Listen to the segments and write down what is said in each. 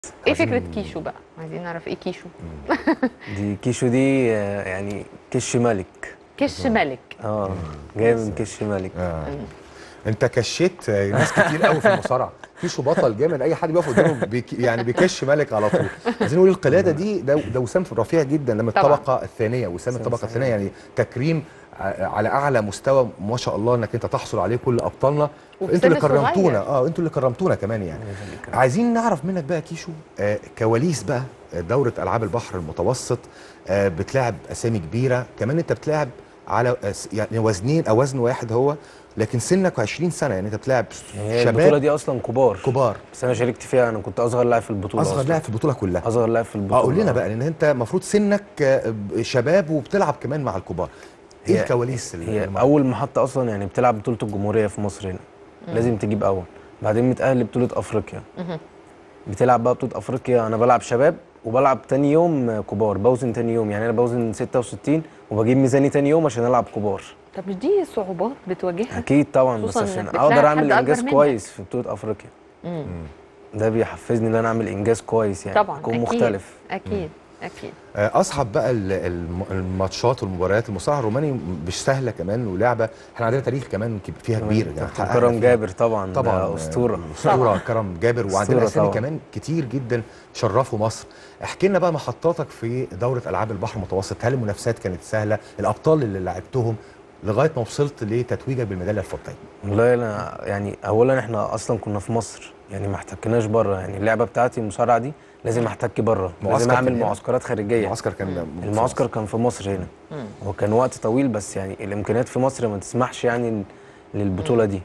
ايه فكره كيشو بقى عايزين نعرف ايه كيشو دي كيشو دي آه، يعني كش ملك كش ملك اه جاي من كش ملك آه. انت كشيت ناس كتير قوي في المصارعه كيشو بطل جامد اي حد بيقف قدامه بيك يعني بيكش ملك على طول عايزين نقول القلاده دي ده ده وسام رفيع جدا لما طبعاً. الطبقه الثانيه وسام الطبقه صحيح. الثانيه يعني تكريم ع- على اعلى مستوى ما شاء الله انك انت تحصل عليه كل ابطالنا وفي انتوا اللي سن صغير. كرمتونا اه انتوا اللي كرمتونا كمان يعني عايزين نعرف منك بقى كيشو آه كواليس بقى آه، دورة ألعاب البحر المتوسط آه بتلاعب أسامي كبيرة كمان أنت بتلاعب على آه، س- يعني وزنين أو وزن واحد هو لكن سنك 20 سنة يعني أنت بتلاعب هي البطولة شباب دي أصلا كبار كبار بس أنا شاركت فيها أنا كنت أصغر لاعب في البطولة أصغر أصلاً. لاعب في البطولة كلها أصغر لاعب في البطولة اه قول لنا بقى لأن أنت المفروض سنك آه، ب- شباب وبتلعب كمان مع الكبار إيه هي- الكواليس اللي هي اللي أول محطة أصلا يعني بتلعب بطولة الجمهورية في مصر هنا لازم تجيب أول بعدين متأهل بطولة أفريقيا بتلعب بقى بطولة أفريقيا أنا بلعب شباب وبلعب تاني يوم آه، كبار بوزن تاني يوم يعني أنا بوزن 66 وبجيب ميزاني تاني يوم عشان ألعب كبار طب مش دي صعوبات بتواجهها اكيد طبعا بس خصوصاً عشان إنك بتلاعب اقدر حد اعمل أكبر انجاز منك. كويس في بطوله افريقيا مم. ده بيحفزني ان انا اعمل انجاز كويس يعني طبعا اكون أكيد. مختلف اكيد اكيد آه، اصعب بقى ال- الم- الماتشات والمباريات المصارعه الروماني مش سهله كمان ولعبه احنا عندنا تاريخ كمان كب- فيها كبير يعني كابتن حققنا كرم فيها. جابر طبعا طبعا ده اسطوره اسطوره كرم جابر وعندنا أسطورة اسامي طبعاً. كمان كتير جدا شرفوا مصر احكي لنا بقى محطاتك في دوره العاب البحر المتوسط هل المنافسات كانت سهله الابطال اللي لعبتهم لغايه ما وصلت لتتويجك بالميداليه الفضيه والله انا يعني اولا احنا اصلا كنا في مصر يعني ما احتكناش بره يعني اللعبه بتاعتي المصارعه دي لازم احتك بره لازم معسكر اعمل كان هنا؟ معسكرات خارجيه المعسكر كان المعسكر كان في مصر هنا هو كان وقت طويل بس يعني الامكانيات في مصر ما تسمحش يعني للبطوله دي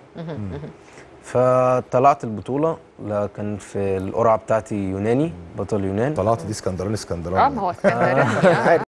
فطلعت البطوله لا كان في القرعه بتاعتي يوناني بطل يونان طلعت دي اسكندراني اسكندراني اه ما هو اسكندراني